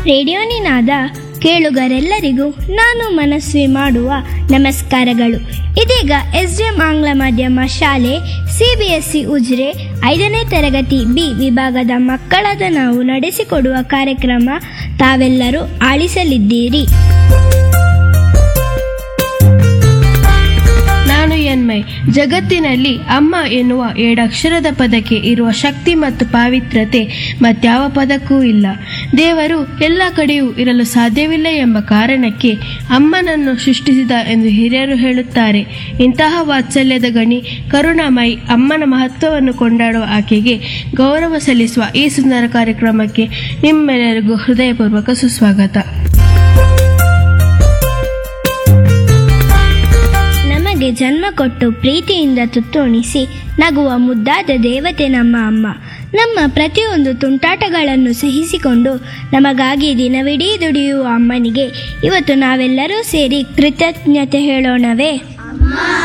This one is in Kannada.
ರೇಡಿಯೋ ನಿನಾದ ಕೇಳುಗರೆಲ್ಲರಿಗೂ ನಾನು ಮನಸ್ವಿ ಮಾಡುವ ನಮಸ್ಕಾರಗಳು ಇದೀಗ ಎಸ್ ಡಿ ಆಂಗ್ಲ ಮಾಧ್ಯಮ ಶಾಲೆ C B S C Ujire ಐದನೇ ತರಗತಿ ಬಿ ವಿಭಾಗದ ಮಕ್ಕಳಾದ ನಾವು ನಡೆಸಿಕೊಡುವ ಕಾರ್ಯಕ್ರಮ ತಾವೆಲ್ಲರೂ ಆಲಿಸಲಿದ್ದೀರಿ ನಾನು ಎನ್ಮೈ ಜಗತ್ತಿನಲ್ಲಿ ಅಮ್ಮ ಎನ್ನುವ ಏಡಕ್ಷರದ ಪದಕ್ಕೆ ಇರುವ ಶಕ್ತಿ ಮತ್ತು ಪಾವಿತ್ರತೆ ಮತ್ಯಾವ ಪದಕ್ಕೂ ಇಲ್ಲ ದೇವರು ಎಲ್ಲ ಕಡೆಯೂ ಇರಲು ಸಾಧ್ಯವಿಲ್ಲ ಎಂಬ ಕಾರಣಕ್ಕೆ ಅಮ್ಮನನ್ನು ಸೃಷ್ಟಿಸಿದ ಎಂದು ಹಿರಿಯರು ಹೇಳುತ್ತಾರೆ ಇಂತಹ ವಾತ್ಸಲ್ಯದ ಗಣಿ ಕರುಣಾಮಯಿ ಅಮ್ಮನ ಮಹತ್ವವನ್ನು ಕೊಂಡಾಡುವ ಆಕೆಗೆ ಗೌರವ ಸಲ್ಲಿಸುವ ಈ ಸುಂದರ ಕಾರ್ಯಕ್ರಮಕ್ಕೆ ನಿಮ್ಮೆಲ್ಲರಿಗೂ ಹೃದಯಪೂರ್ವಕ ಸುಸ್ವಾಗತ ನಮಗೆ ಜನ್ಮ ಕೊಟ್ಟು ಪ್ರೀತಿಯಿಂದ ತುತ್ತುಣಿಸಿ ನಗುವ ಮುದ್ದಾದ ದೇವತೆ ನಮ್ಮ ಅಮ್ಮ ನಮ್ಮ ಪ್ರತಿಯೊಂದು ತುಂಟಾಟಗಳನ್ನು ಸಹಿಸಿಕೊಂಡು ನಮಗಾಗಿ ದಿನವಿಡೀ ದುಡಿಯುವ ಅಮ್ಮನಿಗೆ ಇವತ್ತು ನಾವೆಲ್ಲರೂ ಸೇರಿ ಕೃತಜ್ಞತೆ ಹೇಳೋಣವೇ